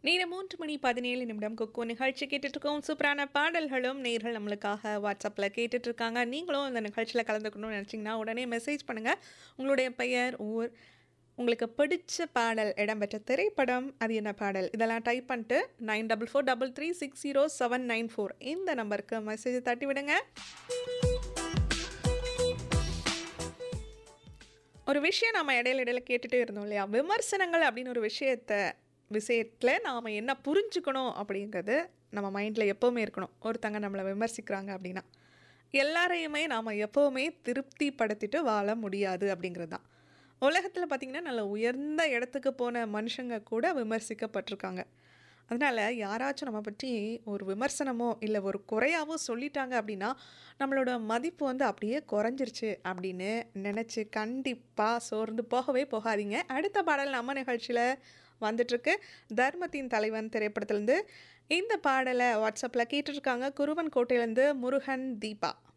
நேரம் மூன்று மணி பதினேழு நிமிடம் குக்கு நிகழ்ச்சி கேட்டுட்டு இருக்கோம் சூப்பரான பாடல்களும் நேர்கள் நம்மளுக்காக வாட்ஸ்அப்பில் கேட்டுட்டு இருக்காங்க நீங்களும் இந்த நிகழ்ச்சியில் கலந்துக்கணும்னு நினச்சிங்கன்னா உடனே மெசேஜ் பண்ணுங்கள் உங்களுடைய பெயர் ஊர் உங்களுக்கு பிடிச்ச பாடல் இடம்பெற்ற திரைப்படம் அது என்ன பாடல் இதெல்லாம் டைப் பண்ணிட்டு nine double four double three six zero seven nine four இந்த நம்பருக்கு மெசேஜ் தட்டி விடுங்க ஒரு விஷயம் நம்ம இடையில இடையில கேட்டுகிட்டே இருந்தோம் இல்லையா விமர்சனங்கள் அப்படின்னு ஒரு விஷயத்த விஷயத்தில் நாம் என்ன புரிஞ்சுக்கணும் அப்படிங்கிறது நம்ம மைண்டில் எப்போவுமே இருக்கணும் ஒருத்தங்க நம்மளை விமர்சிக்கிறாங்க அப்படின்னா எல்லாரையுமே நாம் எப்போவுமே திருப்திப்படுத்திட்டு வாழ முடியாது அப்படிங்கிறது தான் உலகத்தில் பார்த்திங்கன்னா நல்ல உயர்ந்த இடத்துக்கு போன மனுஷங்க கூட விமர்சிக்கப்பட்டிருக்காங்க அதனால் யாராச்சும் நம்ம பற்றி ஒரு விமர்சனமோ இல்லை ஒரு குறையாவோ சொல்லிட்டாங்க அப்படின்னா நம்மளோட மதிப்பு வந்து அப்படியே குறைஞ்சிருச்சு அப்படின்னு நினச்சி கண்டிப்பாக சோர்ந்து போகவே போகாதீங்க அடுத்த பாடல் நம்ம நிகழ்ச்சியில் வந்துட்டுருக்கு தர்மத்தின் தலைவன் திரைப்படத்துலேருந்து இந்த பாடலை வாட்ஸ்அப்பில் கேட்டுட்ருக்காங்க குருவன் கோட்டையிலேருந்து முருகன் தீபா